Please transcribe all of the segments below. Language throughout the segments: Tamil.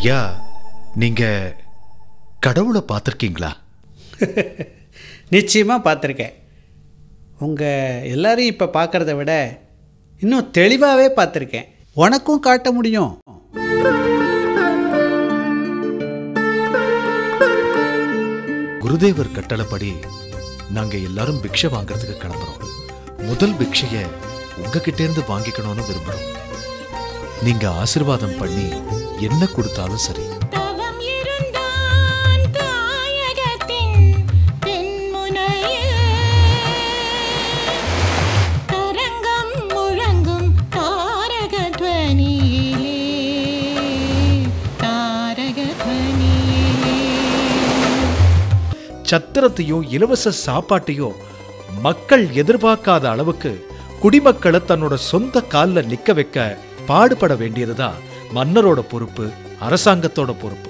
ஐயா நீங்க கடவுளை பார்த்துருக்கீங்களா நிச்சயமாக பார்த்துருக்கேன் உங்கள் எல்லாரையும் இப்போ பார்க்குறத விட இன்னும் தெளிவாகவே பார்த்துருக்கேன் உனக்கும் காட்ட முடியும் குருதேவர் கட்டளைப்படி நாங்க எல்லாரும் பிக்ஷை வாங்குறதுக்கு கிளம்புறோம் முதல் பிக்ஷைய உங்ககிட்ட இருந்து வாங்கிக்கணும்னு விரும்புறோம் நீங்க ஆசீர்வாதம் பண்ணி என்ன கொடுத்தாலும் சரி தவம் இருந்தான் தாயகத்தின் தென்முனையில் தரங்கம் முழங்கும் தாரகத்வனியிலே தாரகத்வனியிலே சத்திரத்தையும் இலவச சாப்பாட்டையும் மக்கள் எதிர்பார்க்காத அளவுக்கு குடிமக்களை தன்னோட சொந்த கால்ல நிக்க வைக்க பாடுபட வேண்டியதுதான் மன்னரோட பொறுப்பு அரசாங்கத்தோட பொறுப்பு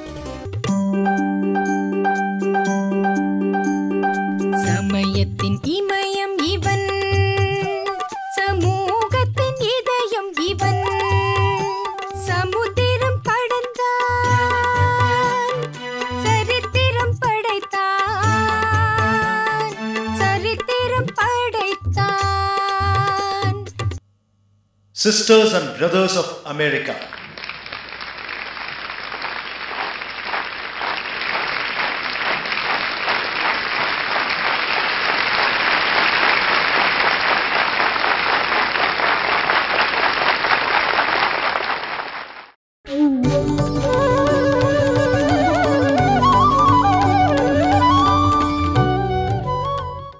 சமயத்தின் இமயம் இவன் சமூகத்தின் இதயம் இவன் சமுத்திரம் கடந்தான் சரித்திரம் படைத்தான் சரித்திரம் படைத்தான் sisters and brothers of America